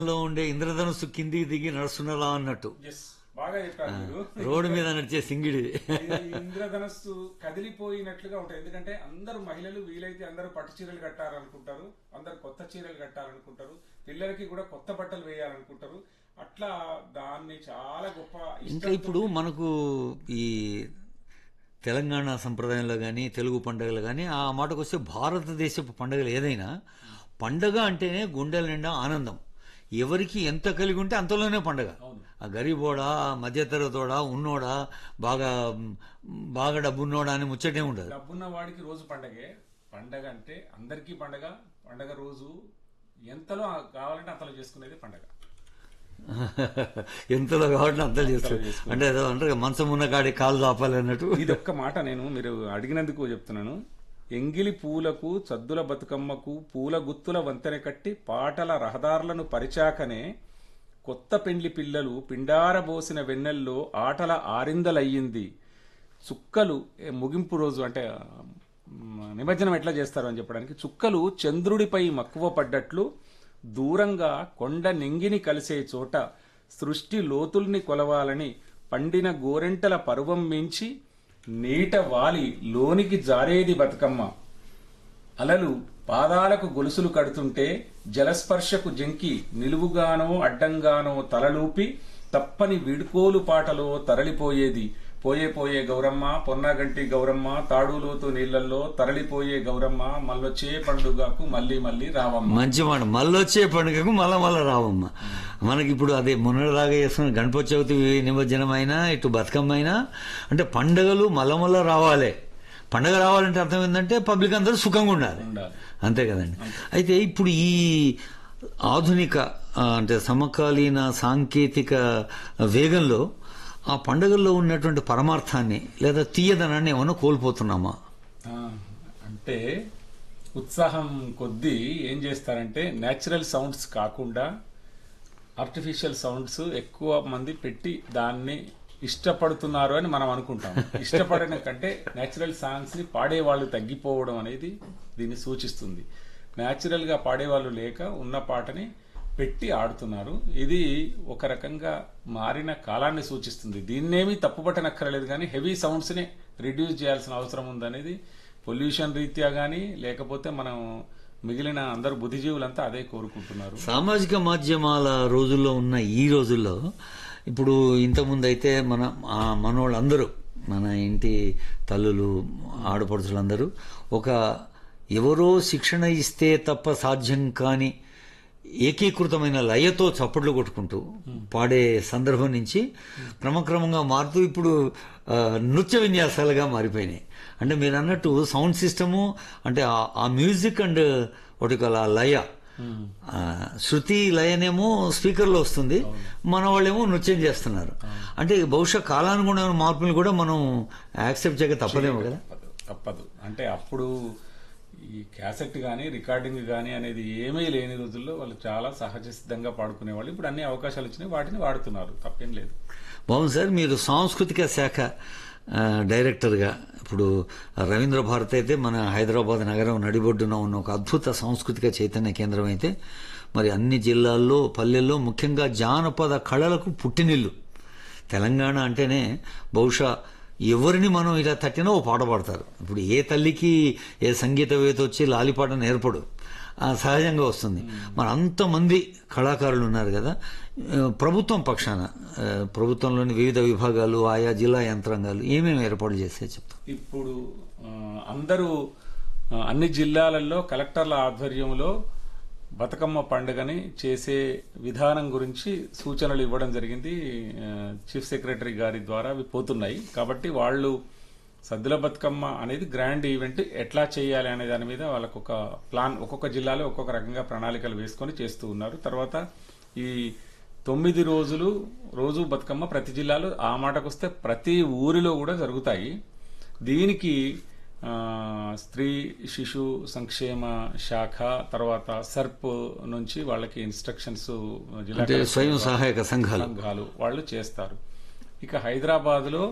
లో ఉండే ఇంద్రధనుస్సు కిందికి దిగి నడుస్తున్నలా అన్నట్టు ఎస్ బాగా చెప్పారు మీరు రోడ్డు మీద నడిచే సింగిడి ఇది ఇంద్రధనస్సు కదిలిపోయినట్లుగా ఉంటాయి ఎందుకంటే అందరూ మహిళలు వీలైతే అందరూ పట్టు చీరలు కట్టాలనుకుంటారు అందరు కొత్త చీరలు కట్టాలనుకుంటారు పిల్లలకి కూడా కొత్త బట్టలు వేయాలనుకుంటారు అట్లా దాన్ని చాలా గొప్ప ఇంకా ఇష్టం ఇప్పుడు మనకు ఈ తెలంగాణ సంప్రదాయంలో కానీ తెలుగు పండుగలు కానీ ఆ మాటకు వస్తే భారతదేశపు పండుగలు ఏదైనా పండగ అంటేనే గుండెల నిండా ఆనందం ఎవరికి ఎంత కలిగి ఉంటే అంతలోనే పండగ ఆ గరీబోడా మధ్యతరగతోడా ఉన్నోడా బాగా బాగా డబ్బున్నోడా అని ముచ్చటే ఉండదు డబ్బున్న వాడికి రోజు పండగే పండగ అంటే అందరికీ పండగ పండగ రోజు ఎంతలో కావాలంటే అంతలో చేసుకునేది పండగ ఎంతలో కాబట్టి అంత చేస్తారు అంటే ఏదో అంటారు కదా, మంచం ఉన్న కాడి కాలు దాపాలి అన్నట్టు ఇది ఒక్క మాట నేను మీరు అడిగినందుకు చెప్తున్నాను ఎంగిలి పూలకు చద్దుల బతుకమ్మకు పూల గుత్తుల వంతెన కట్టి పాటల రహదారులను పరిచాకనే కొత్త పెండ్లి పిల్లలు పిండారబోసిన వెన్నెల్లో ఆటల ఆరిందలయ్యింది చుక్కలు ఏ, ముగింపు రోజు అంటే మ్, నిమజ్జనం ఎట్లా చేస్తారు అని చెప్పడానికి చుక్కలు చంద్రుడిపై మక్కువ పడ్డట్లు దూరంగా కొండ నింగిని కలిసే చోట సృష్టి లోతుల్ని కొలవాలని పండిన గోరెంటల పర్వం మించి నీట వాలి లోనికి జారేది బతుకమ్మ అలలు పాదాలకు గొలుసులు కడుతుంటే జలస్పర్శకు జంకి నిలువుగానో అడ్డంగానో తలలూపి తప్పని వీడ్కోలు పాటలో తరలిపోయేది పోయే పోయే గౌరమ్మ పొన్నగంటి గౌరమ్మ తాడులోతు నీళ్లలో తరలిపోయే గౌరమ్మ మల్లొచ్చే పండుగకు మళ్ళీ మళ్ళీ రావమ్మ మంచి మాట మళ్ళొచ్చే పండుగకు మళ్ళా మళ్ళా రావమ్మ మనకి ఇప్పుడు అదే మొన్నటిలాగా చేస్తున్న గణపతి చవితి నిమజ్జనం అయినా ఇటు బతుకమ్మ అయినా అంటే పండుగలు మళ్ళా మళ్ళా రావాలి పండగ రావాలంటే అర్థం ఏంటంటే పబ్లిక్ అందరూ సుఖంగా ఉండాలి ఉండాలి అంతే కదండి అయితే ఇప్పుడు ఈ ఆధునిక ఆ, అంటే సమకాలీన సాంకేతిక వేగంలో ఆ పండుగల్లో ఉన్నటువంటి పరమార్థాన్ని లేదా తీయదనాన్ని ఏమన్నా కోల్పోతున్నామా ఆ, అంటే ఉత్సాహం కొద్దీ ఏం చేస్తారంటే నేచురల్ సౌండ్స్ కాకుండా ఆర్టిఫిషియల్ సౌండ్స్ ఎక్కువ మంది పెట్టి దాన్ని ఇష్టపడుతున్నారు అని మనం అనుకుంటాం ఇష్టపడిన కంటే నేచురల్ సాంగ్స్ ని పాడేవాళ్ళు తగ్గిపోవడం అనేది దీన్ని సూచిస్తుంది నేచురల్ గా పాడేవాళ్ళు లేక ఉన్న పాటని పెట్టి ఆడుతున్నారు ఇది ఒక రకంగా మారిన కాలాన్ని సూచిస్తుంది దీన్నేమి తప్పుపట్టనక్కర్లేదు కానీ హెవీ సౌండ్స్ ని రిడ్యూస్ చేయాల్సిన అవసరం ఉందనేది పొల్యూషన్ రీత్యా గానీ లేకపోతే మనం మిగిలిన అందరు బుద్ధిజీవులంతా అదే కోరుకుంటున్నారు సామాజిక మాధ్యమాల రోజుల్లో ఉన్న ఈ రోజుల్లో ఇప్పుడు ఇంతకుముందు అయితే మన ఆ మనోళ్ళందరూ మన ఇంటి తల్లులు ఆడపడుచులందరూ ఒక ఎవరో శిక్షణ ఇస్తే తప్ప సాధ్యం కాని ఏకీకృతమైన లయతో చప్పట్లు కొట్టుకుంటూ పాడే సందర్భం నుంచి క్రమక్రమంగా మారుతూ ఇప్పుడు ఆ, నృత్య విన్యాసాలుగా మారిపోయినాయి అంటే మీరు అన్నట్టు సౌండ్ సిస్టము అంటే ఆ- ఆ మ్యూజిక్ అండ్ ఒకటి కల ఆ లయ ఆ, శృతి లయనేమో స్పీకర్లో వస్తుంది మన వాళ్ళేమో నృత్యం చేస్తున్నారు అంటే బహుశా కాలానుగుణమైన మార్పులు కూడా మనం యాక్సెప్ట్ చేయక తప్పదేమో కదా తప్పదు తప్పదు అంటే అప్పుడు ఈ క్యాసెట్ గానీ రికార్డింగ్ గానీ అనేది ఏమీ లేని రోజుల్లో వాళ్ళు చాలా సహజ సిద్ధంగా పాడుకునేవాళ్ళు ఇప్పుడు అన్ని అవకాశాలు వచ్చినాయి వాటిని వాడుతున్నారు తప్పేం లేదు బాగుంది సార్ మీరు సాంస్కృతిక శాఖ ఆ, డైరెక్టర్గా ఇప్పుడు రవీంద్ర భారత్ అయితే మన హైదరాబాద్ నగరం నడిబొడ్డున ఉన్న ఒక అద్భుత సాంస్కృతిక చైతన్య కేంద్రం అయితే మరి అన్ని జిల్లాల్లో పల్లెల్లో ముఖ్యంగా జానపద కళలకు పుట్టినిల్లు తెలంగాణ అంటేనే బహుశా ఎవరిని మనం ఇలా తట్టినా ఓ పాట పాడతారు ఇప్పుడు ఏ తల్లికి ఏ సంగీతవేత్త వచ్చి లాలిపాట నేర్పడు ఆ, సహజంగా వస్తుంది మరి అంతమంది కళాకారులు ఉన్నారు కదా ఆ, ప్రభుత్వం పక్షాన ఆ, ప్రభుత్వంలోని వివిధ విభాగాలు ఆయా జిల్లా యంత్రాంగాలు ఏమేమి ఏర్పాటు చేస్తే చెప్తాం ఇప్పుడు ఆ, అందరూ ఆ, అన్ని జిల్లాలలో కలెక్టర్ల ఆధ్వర్యంలో బతుకమ్మ పండుగని చేసే విధానం గురించి సూచనలు ఇవ్వడం జరిగింది ఆ, చీఫ్ సెక్రటరీ గారి ద్వారా అవి పోతున్నాయి కాబట్టి వాళ్ళు సద్దుల బతుకమ్మ అనేది గ్రాండ్ ఈవెంట్ ఎట్లా చేయాలి అనే దాని మీద వాళ్ళకు ఒక ప్లాన్ ఒక్కొక్క జిల్లాలో ఒక్కొక్క రకంగా ప్రణాళికలు వేసుకొని చేస్తూ ఉన్నారు తర్వాత ఈ తొమ్మిది రోజులు రోజు బతుకమ్మ ప్రతి జిల్లాలో ఆ మాటకొస్తే ప్రతి ఊరిలో కూడా జరుగుతాయి దీనికి ఆ, స్త్రీ శిశు సంక్షేమ శాఖ తర్వాత సర్ప్ నుంచి వాళ్ళకి ఇన్స్ట్రక్షన్స్ జిల్లా అంటే స్వయం సహాయక సంఘాలు సంఘాలు వాళ్ళు చేస్తారు ఇక హైదరాబాద్ లో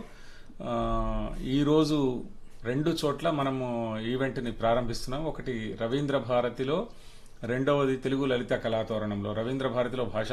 ఈ రోజు రెండు చోట్ల మనము ఈవెంట్ ని ప్రారంభిస్తున్నాం ఒకటి రవీంద్ర భారతిలో రెండవది తెలుగు లలిత కళాతోరణంలో రవీంద్ర భారతిలో భాషా